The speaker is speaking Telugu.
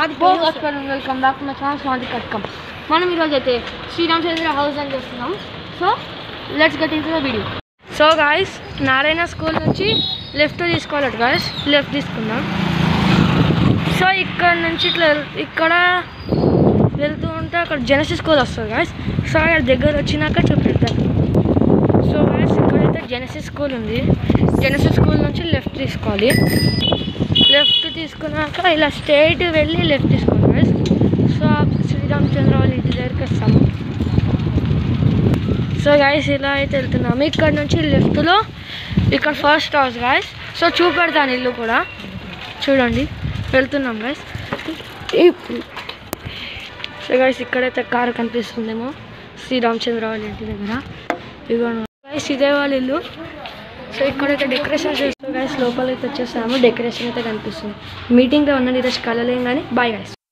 Swathi welcome back to my channel Swathi Katkam మనం ఈరోజు అయితే శ్రీరామచంద్ర హౌస్ అని చేస్తున్నాం so let's get in the video so guys Narayana school నుంచి లెఫ్ట్ తీసుకోవాలి గాయస్ లెఫ్ట్ తీసుకుందాం సో ఇక్కడ నుంచి ఇట్లా ఇక్కడ వెళ్తూ ఉంటే అక్కడ జెనసిస్ స్కూల్ వస్తుంది గాయస్ సో అక్కడ దగ్గర వచ్చినాక చూపిస్తాను సో గాయస్ ఇక్కడైతే జెనసిస్ స్కూల్ ఉంది జెనసిస్ స్కూల్ నుంచి లెఫ్ట్ తీసుకోవాలి లెఫ్ట్ తీసుకున్నాక ఇలా స్ట్రైట్ వెళ్ళి లెఫ్ట్ తీసుకోవాలి guys. సో శ్రీరామచంద్ర వాళ్ళ ఇంటి దగ్గరికి వస్తాము సో గాయస్ ఇలా అయితే వెళ్తున్నాము ఇక్కడ నుంచి లెఫ్ట్లో ఇక్కడ ఫస్ట్ హౌస్ గాయస్ సో చూపెడతాను ఇల్లు కూడా చూడండి వెళ్తున్నాం గాయస్ సో గాయస్ ఇక్కడైతే కారు కనిపిస్తుందేమో శ్రీరామచంద్ర వాళ్ళ ఇంటి దగ్గర ఇదిగో గాయస్ ఇదే వాళ్ళ ఇల్లు సో ఇక్కడైతే డెకరేషన్ చేస్తూ గైస్ లోపలైతే వచ్చేసాము డెకరేషన్ అయితే కనిపిస్తుంది మీటింగ్లో ఉన్నది ఈరోజు కలలేం కానీ బాయ్ గైస్